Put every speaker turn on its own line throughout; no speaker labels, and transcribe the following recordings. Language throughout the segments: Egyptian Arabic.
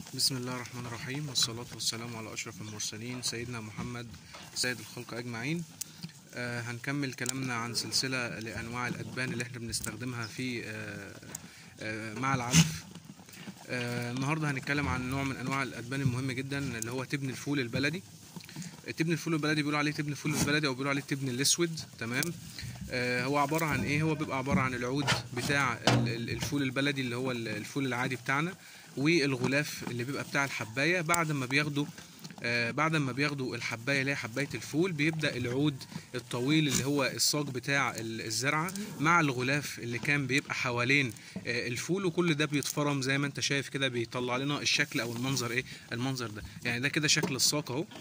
بسم الله الرحمن الرحيم والصلاة والسلام على أشرف المرسلين سيدنا محمد سيد الخلق أجمعين آه هنكمل كلامنا عن سلسلة لأنواع الأدبان اللي احنا بنستخدمها في آه آه مع العلف آه النهاردة هنتكلم عن نوع من أنواع الأدبان المهم جدا اللي هو تبن الفول البلدي تبن الفول البلدي بيقولوا عليه تبن الفول البلدي أو بيقولوا عليه التبن الأسود تمام آه هو عبارة عن إيه هو بيبقى عبارة عن العود بتاع ال- ال- الفول البلدي اللي هو ال- الفول العادي بتاعنا والغلاف اللي بيبقى بتاع الحبايه بعد ما بياخدوا آه بعد ما بياخدوا الحبايه اللي هي حبايه الفول بيبدا العود الطويل اللي هو الصاج بتاع ال- الزرعه مع الغلاف اللي كان بيبقى حوالين آه الفول وكل ده بيتفرم زي ما انت شايف كده بيطلع لنا الشكل او المنظر ايه المنظر ده يعني ده كده شكل الساق اهو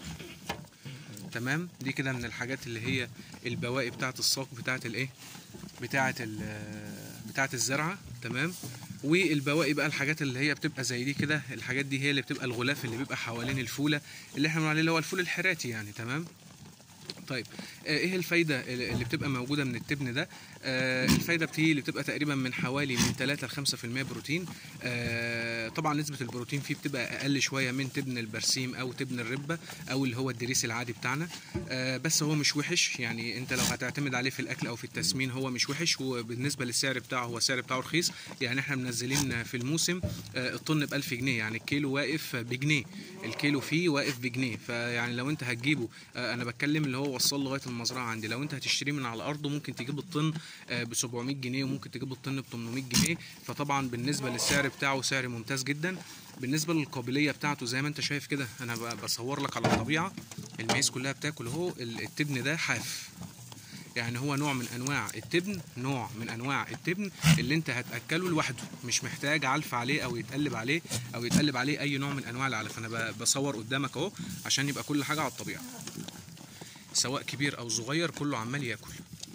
تمام دي كده من الحاجات اللي هي البواقي بتاعه الساق بتاعه الايه بتاعه ال- بتاعه الزرعه تمام والبواقي بقى الحاجات اللي هي بتبقى زي دي كده الحاجات دي هي اللي بتبقى الغلاف اللي بيبقى حوالين الفوله اللي احنا بنقول عليه اللي هو الفول الحراتي يعني تمام طيب آه، ايه الفايده اللي بتبقى موجوده من التبن ده آه، الفايده بتيجي اللي بتبقى تقريبا من حوالي من 3 ل 5% بروتين آه، طبعا نسبه البروتين فيه بتبقى اقل شويه من تبن البرسيم او تبن الربه او اللي هو الدريس العادي بتاعنا آه، بس هو مش وحش يعني انت لو هتعتمد عليه في الاكل او في التسمين هو مش وحش وبالنسبه للسعر بتاعه هو السعر بتاعه رخيص يعني احنا منزلين في الموسم آه، الطن ب 1000 جنيه يعني الكيلو واقف بجنيه الكيلو فيه واقف بجنيه فيعني لو انت هتجيبه آه، انا بتكلم اللي هو وصل لغايه المزرعه عندي لو انت هتشتريه من على ارضه ممكن تجيب الطن ب 700 جنيه وممكن تجيب الطن ب 800 جنيه فطبعا بالنسبه للسعر بتاعه سعر ممتاز جدا بالنسبه للقابليه بتاعته زي ما انت شايف كده انا ب- بصور لك على الطبيعه المعيز كلها بتاكل اهو ال- التبن ده حاف يعني هو نوع من انواع التبن نوع من انواع التبن اللي انت هتاكله لوحده مش محتاج علف عليه او يتقلب عليه او يتقلب عليه اي نوع من انواع العلف انا ب- بصور قدامك اهو عشان يبقى كل حاجه على الطبيعه سواء كبير او صغير كله عمال ياكل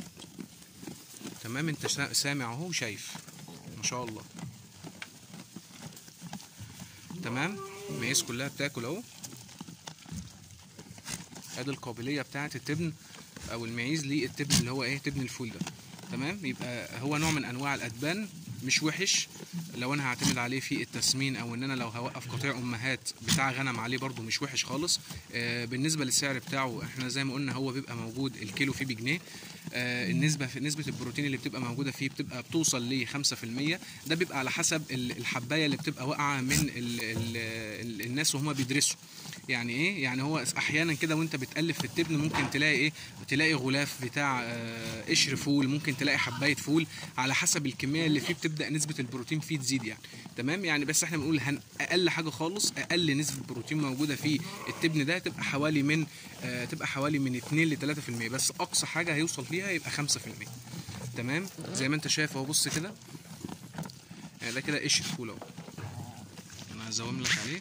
تمام انت سا- سامع اهو وشايف ما شاء الله تمام المعيز كلها بتاكل اهو ادي القابليه بتاعه التبن او المعيز للتبن اللي هو ايه تبن الفول ده تمام يبقى هو نوع من انواع الادبان مش وحش لو انا هعتمد عليه في التسمين او ان انا لو هوقف قطيع امهات بتاع غنم عليه برضو مش وحش خالص آه بالنسبه للسعر بتاعه احنا زي ما قلنا هو بيبقى موجود الكيلو فيه بجنيه آه النسبه في نسبه البروتين اللي بتبقى موجوده فيه بتبقى بتوصل ل 5% ده بيبقى على حسب ال- الحبايه اللي بتبقى واقعه من ال ال ال الناس وهم بيدرسوا يعني ايه يعني هو احيانا كده وانت بتالف في التبن ممكن تلاقي ايه تلاقي غلاف بتاع آه، قشر فول ممكن تلاقي حبايه فول على حسب الكميه اللي فيه بتبدا نسبه البروتين فيه تزيد يعني تمام يعني بس احنا بنقول هن اقل حاجه خالص اقل نسبه بروتين موجوده في التبن ده تبقى حوالي من آه، تبقى حوالي من 2 ل 3% بس اقصى حاجه هيوصل فيها يبقى 5% تمام زي ما انت شايف اهو بص كده يعني ده كده قشر فول اهو انا هزوم لك عليه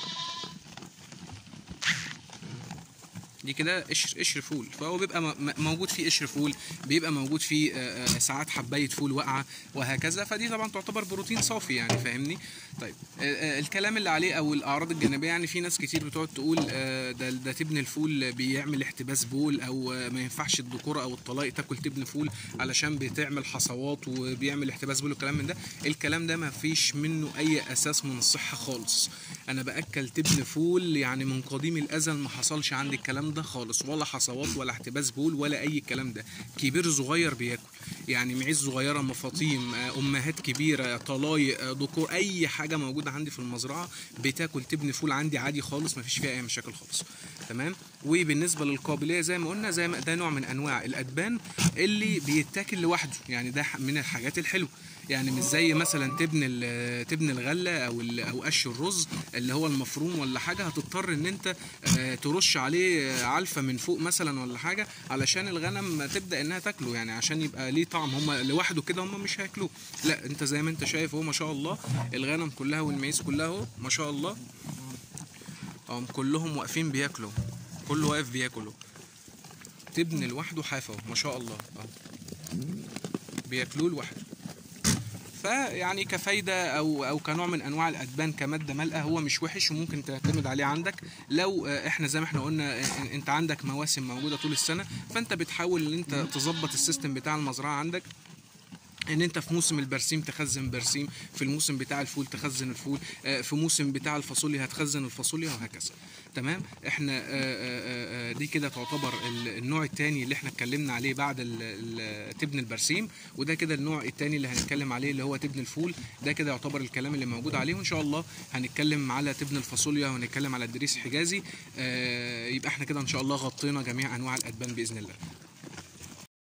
دي كده قشر قشر فول فهو بيبقى م- م- موجود فيه قشر فول بيبقى موجود فيه آه، آه، ساعات حبايه فول واقعه وهكذا فدي طبعا تعتبر بروتين صافي يعني فاهمني طيب آه، آه، الكلام اللي عليه او الاعراض الجانبيه يعني في ناس كتير بتقعد تقول آه، ده ده تبن الفول بيعمل احتباس بول او آه، ما ينفعش الذكوره او الطلاق تاكل تبن فول علشان بتعمل حصوات وبيعمل احتباس بول والكلام من ده الكلام ده ما فيش منه اي اساس من الصحه خالص انا باكل تبن فول يعني من قديم الازل ما حصلش عندي الكلام ده خالص ولا حصوات ولا احتباس بول ولا اي الكلام ده كبير صغير بياكل يعني معيز صغيره مفاطيم آه، امهات كبيره طلايق آه، ذكور اي حاجه موجوده عندي في المزرعه بتاكل تبن فول عندي عادي خالص ما فيش فيها اي مشاكل خالص تمام وبالنسبه للقابليه زي ما قلنا زي ما ده نوع من انواع الادبان اللي بيتاكل لوحده يعني ده من الحاجات الحلوه يعني مش زي مثلا تبن ال- تبن الغله او ال- او قش الرز اللي هو المفروم ولا حاجه هتضطر ان انت آه، ترش عليه آه، علفه من فوق مثلا ولا حاجه علشان الغنم تبدا انها تاكله يعني عشان يبقى ليه طعم هم لوحده كده هم مش هياكلوه لا انت زي ما انت شايف اهو ما شاء الله الغنم كلها والمعيز كلها اهو ما شاء الله هم كلهم واقفين بياكلوا كله واقف بياكلوا تبن لوحده حافه ما شاء الله أهو. بياكلوه لوحده فيعني كفايده او او كنوع من انواع الادبان كماده مالئه هو مش وحش وممكن تعتمد عليه عندك لو آه، احنا زي ما احنا قلنا آه، انت عندك مواسم موجوده طول السنه فانت بتحاول ان انت تظبط السيستم بتاع المزرعه عندك ان انت في موسم البرسيم تخزن برسيم في الموسم بتاع الفول تخزن الفول آه، في موسم بتاع الفاصوليا هتخزن الفاصوليا وهكذا تمام احنا آه، آه، آه، دي كده تعتبر ال- النوع الثاني اللي احنا اتكلمنا عليه بعد ال- ال- تبن البرسيم وده كده النوع الثاني اللي هنتكلم عليه اللي هو تبن الفول ده كده يعتبر الكلام اللي موجود عليه وان شاء الله هنتكلم على تبن الفاصوليا وهنتكلم على الدريس الحجازي آه، يبقى احنا كده ان شاء الله غطينا جميع انواع الادبان باذن الله